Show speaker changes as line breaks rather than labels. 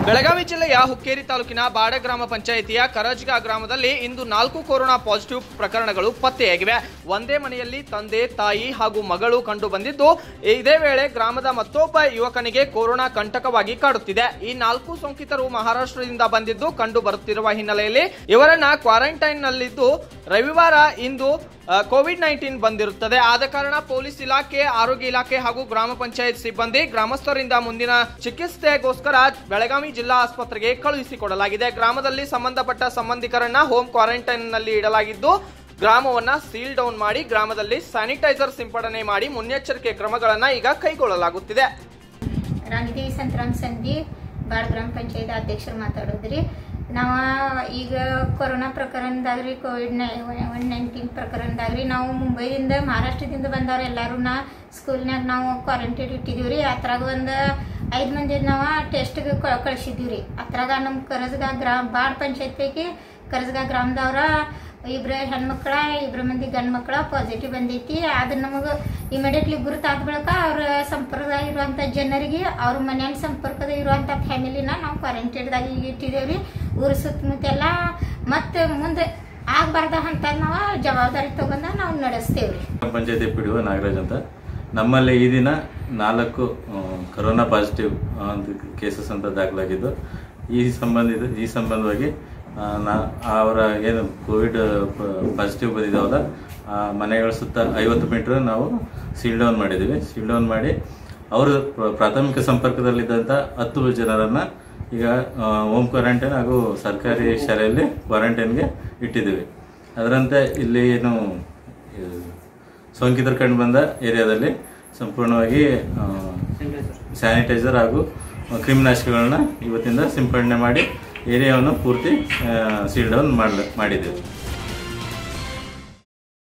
ಬೆಳಗಾವಿ ಜಿಲ್ಲೆಯ ಹುಕ್ಕೇರಿ ತಾಲೂಕಿನ ಬಾಡ ಗ್ರಾಮ ಪಂಚಾಯಿತಿಯ ಕರಜ್ಗಾ ಗ್ರಾಮದಲ್ಲಿ ಇಂದು ನಾಲ್ಕು ಕೊರೋನಾ ಪಾಸಿಟಿವ್ ಪ್ರಕರಣಗಳು ಪತ್ತೆಯಾಗಿವೆ ಒಂದೇ ಮನೆಯಲ್ಲಿ ತಂದೆ ತಾಯಿ ಹಾಗೂ ಮಗಳು ಕಂಡು ಬಂದಿದ್ದು ಇದೇ ವೇಳೆ ಗ್ರಾಮದ ಮತ್ತೊಬ್ಬ ಯುವಕನಿಗೆ ಕೊರೋನಾ ಕಂಟಕವಾಗಿ ಕಾಡುತ್ತಿದೆ ಈ ನಾಲ್ಕು ಸೋಂಕಿತರು ಮಹಾರಾಷ್ಟ್ರದಿಂದ ಬಂದಿದ್ದು ಕಂಡು ಬರುತ್ತಿರುವ ಹಿನ್ನೆಲೆಯಲ್ಲಿ ಇವರನ್ನ ಕ್ವಾರಂಟೈನ್ ನಲ್ಲಿದ್ದು ರವಿವಾರ ಇಂದು ಕೋವಿಡ್ ನೈನ್ಟೀನ್ ಬಂದಿರುತ್ತದೆ ಆದ ಕಾರಣ ಪೊಲೀಸ್ ಇಲಾಖೆ ಆರೋಗ್ಯ ಇಲಾಖೆ ಹಾಗೂ ಗ್ರಾಮ ಪಂಚಾಯತ್ ಸಿಬ್ಬಂದಿ ಗ್ರಾಮಸ್ಥರಿಂದ ಮುಂದಿನ ಚಿಕಿತ್ಸೆಗೋಸ್ಕರ ಬೆಳಗಾವಿ ಜಿಲ್ಲಾ ಆಸ್ಪತ್ರೆಗೆ ಕಳುಹಿಸಿಕೊಡಲಾಗಿದೆ ಗ್ರಾಮದಲ್ಲಿ ಸಂಬಂಧಪಟ್ಟ ಸಂಬಂಧಿಕರನ್ನ ಹೋಮ್ ಕ್ವಾರಂಟೈನ್ ನಲ್ಲಿ ಇಡಲಾಗಿದ್ದು ಗ್ರಾಮವನ್ನ ಸೀಲ್ ಡೌನ್ ಮಾಡಿ ಗ್ರಾಮದಲ್ಲಿ ಸ್ಯಾನಿಟೈಸರ್ ಸಿಂಪಡಣೆ ಮಾಡಿ ಮುನ್ನೆಚ್ಚರಿಕೆ ಕ್ರಮಗಳನ್ನ ಈಗ ಕೈಗೊಳ್ಳಲಾಗುತ್ತಿದೆ
ರಾಣಿದೇವಿ ಸಂತರಾಮ್ ಸಂಧಿ ಬಾಳ್ ಗ್ರಾಮ ಪಂಚಾಯತ್ ಅಧ್ಯಕ್ಷರು ಮಾತಾಡೋದ್ರಿ ನಾವು ಈಗ ಕೊರೋನಾ ಪ್ರಕರಣದಾಗ ರೀ ಕೋವಿಡ್ ನೈ ಒನ್ ನೈನ್ಟೀನ್ ಪ್ರಕರಣದಾಗ ರೀ ನಾವು ಮುಂಬೈದಿಂದ ಮಹಾರಾಷ್ಟ್ರದಿಂದ ಬಂದವ್ರು ಎಲ್ಲರೂ ನಾ ಸ್ಕೂಲ್ನಾಗ ನಾವು ಕ್ವಾರಂಟೈನ್ ಇಟ್ಟಿದ್ದೀವಿ ರೀ ಅದ್ರಾಗ ಒಂದು ಐದು ಮಂದಿ ನಾವು ಟೆಸ್ಟ್ಗೆ ಕಳಿಸಿದ್ದೀವಿ ರೀ ಅದ್ರಾಗ ನಮ್ಮ ಕರಜ್ಗಾ ಗ್ರಾಮ ಬಾಡ್ ಪಂಚಾಯತ್ ಪೈಕಿ ಕರಜ್ಗಾ ಗ್ರಾಮದವ್ರ ಇಬ್ರು ಹೆಣ್ಮಕ್ಳ ಇಬ್ರು ಮಂದಿ ಗಂಡು ಮಕ್ಕಳ ಪಾಸಿಟಿವ್ ಬಂದೈತಿ ಅದು ನಮಗೆ ಇಮಿಡಿಯೇಟ್ಲಿ ಗುರುತಾದ ಬಳಿಕ ಅವ್ರ ಸಂಪರ್ಕದಾಗ ಇರುವಂಥ ಜನರಿಗೆ ಅವ್ರ ಮನ್ಯಾನ ಸಂಪರ್ಕದ ಇರುವಂಥ ಫ್ಯಾಮಿಲಿನ ನಾವು ಕ್ವಾರಂಟೈನ್ದಾಗ ಈಗ ಇಟ್ಟಿದ್ದೇವೆ ರೀ ಊರ ಸುತ್ತಮುತ್ತೆಲ್ಲ ಮತ್ತೆ ಮುಂದೆ ಆಗಬಾರ್ದ ಅಂತ ನಾವು ಜವಾಬ್ದಾರಿ ತಗೊಂಡ ನಾವು ನಡೆಸ್ತೇವೆ ರೀ
ಗ್ರಾಮ ಪಂಚಾಯತಿ ಪಿ ಡಿ ಒ ನಾಗರಾಜ್ ಅಂತ ನಮ್ಮಲ್ಲಿ ಈ ದಿನ ನಾಲ್ಕು ಆ, ಕರೋನಾ ಪಾಸಿಟಿವ್ ಅಂತ ಕೇಸಸ್ ಅಂತ ದಾಖಲಾಗಿದ್ದು ಈ ಸಂಬಂಧಿತ ಈ ಸಂಬಂಧವಾಗಿ ಆ, ನಾ ಅವರ ಏನು ಕೋವಿಡ್ ಪಾಸಿಟಿವ್ ಬಂದಿದ್ದಾವಲ್ಲ ಆ ಮನೆಗಳ ಸುತ್ತ ಐವತ್ತು ಮೀಟ್ರ್ ನಾವು ಸೀಲ್ ಡೌನ್ ಮಾಡಿದ್ದೀವಿ ಸೀಲ್ ಡೌನ್ ಮಾಡಿ ಅವರು ಪ್ರ- ಪ್ರಾಥಮಿಕ ಸಂಪರ್ಕದಲ್ಲಿದ್ದಂಥ ಹತ್ತು ಜನರನ್ನು ಈಗ ಹೋಮ್ ಕ್ವಾರಂಟೈನ್ ಹಾಗೂ ಸರ್ಕಾರಿ ಶಾಲೆಯಲ್ಲಿ ಕ್ವಾರಂಟೈನ್ಗೆ ಇಟ್ಟಿದ್ದೀವಿ ಅದರಂತೆ ಇಲ್ಲಿ ಏನು ಇದು ಸೋಂಕಿತರು ಕಂಡು ಬಂದ ಏರಿಯಾದಲ್ಲಿ ಸಂಪೂರ್ಣವಾಗಿ ಸ್ಯಾನಿಟೈಸರ್ ಹಾಗೂ ಕ್ರಿಮಿನಾಶಕಗಳನ್ನ ಇವತ್ತಿಂದ ಸಿಂಪಡಣೆ ಮಾಡಿ ಏರಿಯಾವನ್ನು ಪೂರ್ತಿ ಸೀಲ್ ಡೌನ್ ಮಾಡಲ ಮಾಡಿದ್ದೇವೆ